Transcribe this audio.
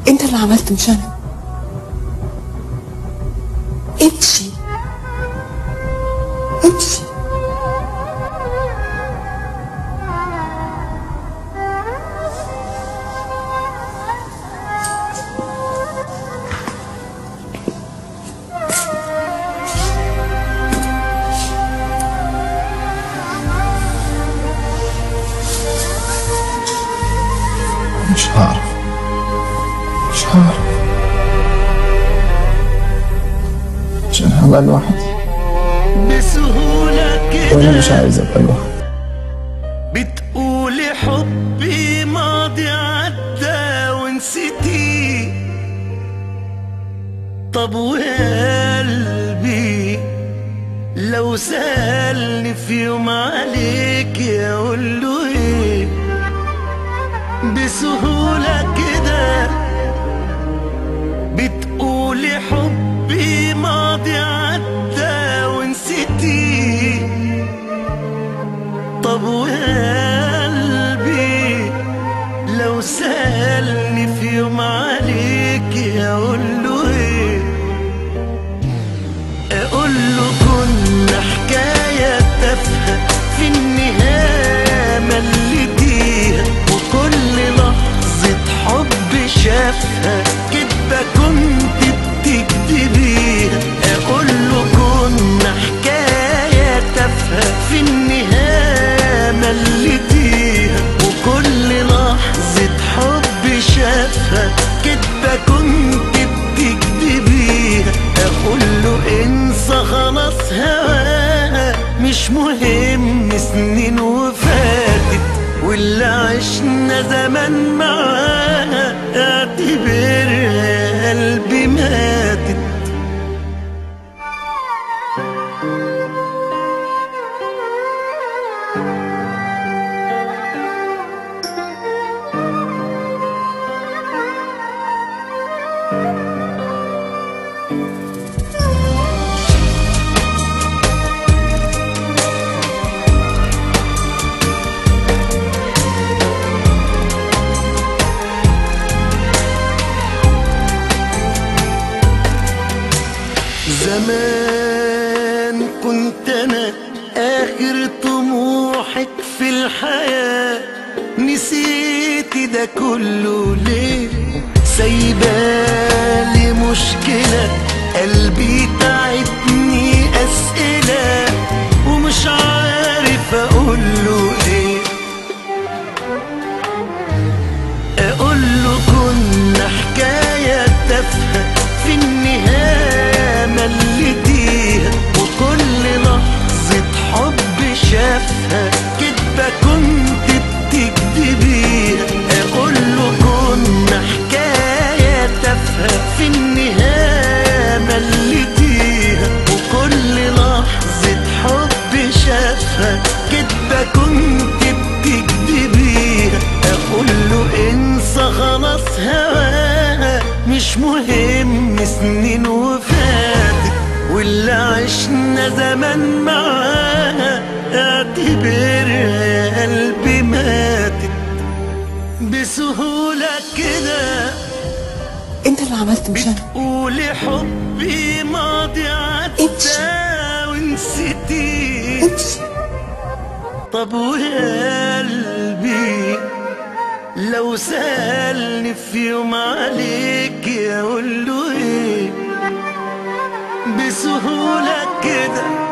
انت اللي عملت مش انا امشي امشي مش هعرف مش هعرف عشان هبقى لوحدي بسهولة وانا مش كده عايز ابقى لوحدي بتقولي حبي ماضي عدى ونسيتي طب وقلبي لو سألني في يوم عليك اقول له ايه بسهولة كده بتقولي حبي ماضي عدى ونسيتي طب وقلبي لو سألني في يوم عليك اقول له ايه اقول له كنا حكاية تافهة في النهاية مليتيها وكل لحظة حب شافها كدبة كنت بتكتبيها اقول له كنا حكاية تافهة في النهاية مليتيها وكل لحظة حب شافها كدبة كنت بتكدبيها اقول له انسى خلاص هواها مش مهم سنين وفاتت واللي عشنا زمان معاها اعتبرها قلبي ماتت زمان كنت انا اخر طموحك في الحياة نسيت ده كله ليه سايبالي مشكلة قلبي تعبني اسئلة ومش عارف اقول له ايه اقول له كنا حكاية تافهة في النهاية مليتيها وكل لحظة حب شافها كدبة كنت بتكدبيها اقول له كنا حكاية تافهة في النهاية مليتيها وكل لحظة حب شافها كدبة كنت بتكدبيها اقول له انسى خلاص هواها مش مهم سنين وفاتت واللي عشنا زمان معاها اعتبرها يا قلبي ماتت بسهولة كده انت اللي عملت مش انا بتقولي حبي ماضي امشي. عدى ونسيتي امشي طب وقلبي لو سألني في يوم عليك اقول له ايه بسهولة كده